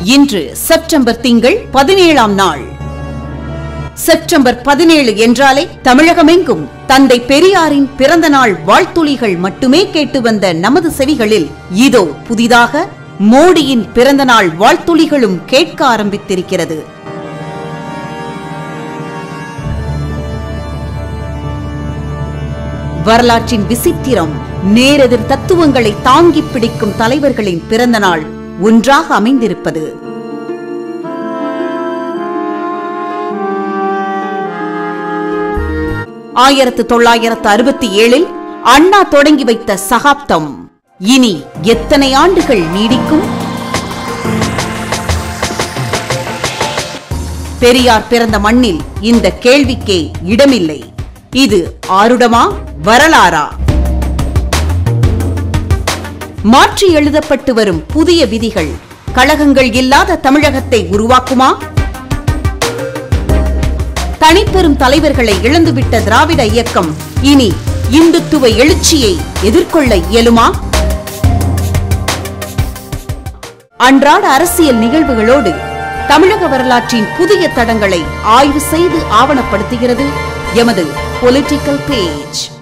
இன்று செப்டம்பர் திங்கள் பதினேழாம் நாள் செப்டம்பர் பதினேழு என்றாலே தமிழகமெங்கும் தந்தை பெரியாரின் பிறந்த நாள் வாழ்த்துளிகள் மட்டுமே கேட்டு வந்த நமது செவிகளில் இதோ புதிதாக மோடியின் பிறந்த நாள் வாழ்த்துளிகளும் கேட்க ஆரம்பித்திருக்கிறது வரலாற்றின் விசித்திரம் நேரெதிர் தத்துவங்களை தாங்கிப் பிடிக்கும் தலைவர்களின் பிறந்த நாள் ஒன்றாக அமைந்திருப்பது ஆயிரத்து தொள்ளாயிரத்து அறுபத்தி ஏழில் அண்ணா தொடங்கி வைத்த சகாப்தம் இனி எத்தனை ஆண்டுகள் நீடிக்கும் பெரியார் பிறந்த மண்ணில் இந்த கேள்விக்கே இடமில்லை இது ஆருடமா வரலாறா மாற்றி எழுதப்பட்டு வரும் புதிய விதிகள் கழகங்கள் இல்லாத தமிழகத்தை உருவாக்குமா தனிப்பெரும் தலைவர்களை இழந்துவிட்ட திராவிட இயக்கம் இனி இந்துத்துவ எழுச்சியை எதிர்கொள்ள இயலுமா அன்றாட அரசியல் நிகழ்வுகளோடு தமிழக வரலாற்றின் புதிய தடங்களை ஆய்வு செய்து ஆவணப்படுத்துகிறது எமது பொலிட்டிக்கல் பேஜ்